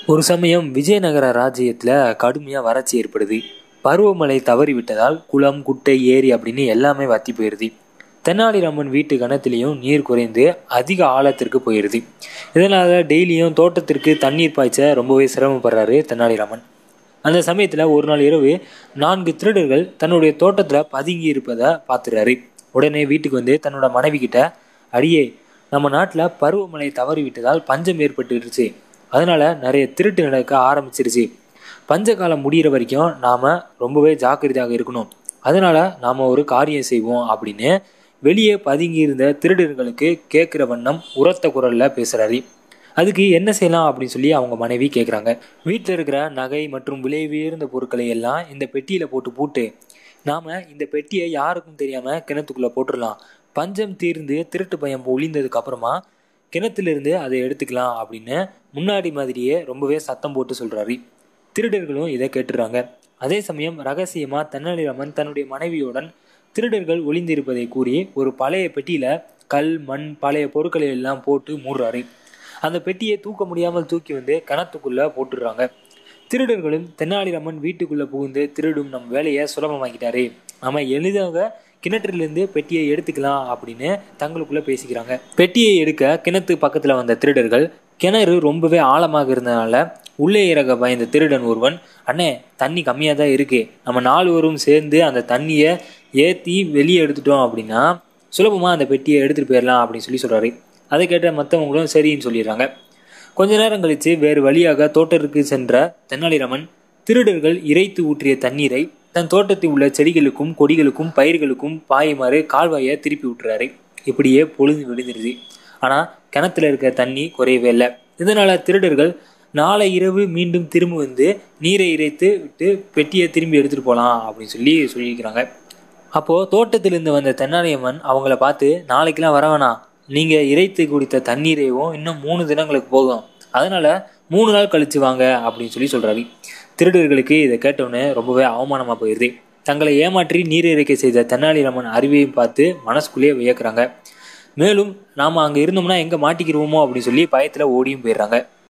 ஒரு சமயம் விஜயநகர ராஜ்யத்தில் கடுமையாக வறட்சி ஏற்படுது பருவமழை தவறிவிட்டதால் குளம் குட்டை ஏரி அப்படின்னு எல்லாமே வத்தி போயிடுது தென்னாலிராமன் வீட்டு கணத்திலையும் நீர் குறைந்து அதிக ஆழத்திற்கு போயிடுது இதனால் டெய்லியும் தோட்டத்திற்கு தண்ணீர் பாய்ச்ச ரொம்பவே சிரமப்படுறாரு தென்னாலிராமன் அந்த சமயத்தில் ஒரு நாள் இரவு நான்கு திருடர்கள் தன்னுடைய தோட்டத்தில் பதுங்கி இருப்பதை பார்த்துறாரு உடனே வீட்டுக்கு வந்து தன்னோட மனைவி கிட்ட அடியே நம்ம நாட்டில் பருவமழை தவறி விட்டதால் பஞ்சம் ஏற்பட்டுருச்சு அதனால நிறைய திருட்டு நடக்க ஆரம்பிச்சிருச்சு பஞ்ச காலம் முடிகிற வரைக்கும் நாம் ரொம்பவே ஜாக்கிரதையாக இருக்கணும் அதனால நாம் ஒரு காரியம் செய்வோம் அப்படின்னு வெளியே பதுங்கி இருந்த திருடர்களுக்கு கேட்குற வண்ணம் உரத்த குரலில் பேசுகிறாரு அதுக்கு என்ன செய்யலாம் அப்படின்னு சொல்லி அவங்க மனைவி கேட்குறாங்க வீட்டில் இருக்கிற நகை மற்றும் விலை உயர்ந்த பொருட்களை எல்லாம் இந்த பெட்டியில் போட்டு பூட்டு நாம் இந்த பெட்டியை யாருக்கும் தெரியாமல் கிணத்துக்குள்ளே போட்டுடலாம் பஞ்சம் தீர்ந்து திருட்டு பயம் ஒளிந்ததுக்கு அப்புறமா கிணத்துலேருந்து அதை எடுத்துக்கலாம் அப்படின்னு முன்னாடி மாதிரியே ரொம்பவே சத்தம் போட்டு சொல்கிறாரு திருடர்களும் இதை கேட்டுறாங்க அதே சமயம் ரகசியமாக தென்னாலிராமன் தன்னுடைய மனைவியுடன் திருடர்கள் ஒளிந்திருப்பதை கூறி ஒரு பழைய பெட்டியில் கல் மண் பழைய பொருட்களை எல்லாம் போட்டு மூடுறாரு அந்த பெட்டியை தூக்க முடியாமல் தூக்கி வந்து கிணத்துக்குள்ளே போட்டுடுறாங்க திருடர்களும் தென்னாலிராமன் வீட்டுக்குள்ளே புகுந்து திருடும் நம் வேலையை சுலபமாக்கிட்டாரு நம்ம எளிதாக கிணற்றிலிருந்து பெட்டியை எடுத்துக்கலாம் அப்படின்னு தங்களுக்குள்ள பேசிக்கிறாங்க பெட்டியை எடுக்க கிணத்து பக்கத்தில் வந்த திருடர்கள் கிணறு ரொம்பவே ஆழமாக இருந்தனால உள்ளே இறங்க பயந்த திருடன் ஒருவன் அண்ணே தண்ணி கம்மியாக தான் இருக்கு நம்ம நாலுவரும் சேர்ந்து அந்த தண்ணியை ஏற்றி வெளியே எடுத்துட்டோம் அப்படின்னா சுலபமாக அந்த பெட்டியை எடுத்துகிட்டு போயிடலாம் அப்படின்னு சொல்லி சொல்கிறாரு அதை கேட்ட மற்றவங்களும் சரின்னு சொல்லிடுறாங்க கொஞ்ச நேரம் கழித்து வேறு வழியாக தோட்டத்திற்கு சென்ற தென்னாலிராமன் திருடர்கள் இறைத்து ஊற்றிய தண்ணீரை தன் தோட்டத்தில் உள்ள செடிகளுக்கும் கொடிகளுக்கும் பயிர்களுக்கும் பாயுமாறு கால்வாயை திருப்பி விட்டுறாரு இப்படியே பொழுது விழுந்துருது ஆனால் கிணத்துல இருக்க தண்ணி குறையவே இல்லை இதனால திருடர்கள் நாளை இரவு மீண்டும் திரும்ப வந்து நீரை இறைத்து விட்டு பெட்டியை திரும்பி எடுத்துகிட்டு போகலாம் அப்படின்னு சொல்லி சொல்லியிருக்கிறாங்க அப்போது தோட்டத்திலிருந்து வந்த தென்னாலியம்மன் அவங்கள பார்த்து நாளைக்கெல்லாம் வர வேணாம் நீங்கள் இறைத்து குடித்த தண்ணீரையும் இன்னும் மூணு தினங்களுக்கு போகும் அதனால் மூணு நாள் கழிச்சு வாங்க அப்படின்னு சொல்லி சொல்கிறாரு திருடர்களுக்கு இதை கேட்டவுடனே ரொம்பவே அவமானமாக போயிடுது தங்களை ஏமாற்றி நீர் இறைக்கை செய்த தென்னாலிராமன் அறிவையும் பார்த்து மனசுக்குள்ளேயே வியக்கிறாங்க மேலும் நாம் அங்கே இருந்தோம்னா எங்கே மாட்டிக்கிருவோமோ அப்படின்னு சொல்லி பயத்தில் ஓடியும் போயிடுறாங்க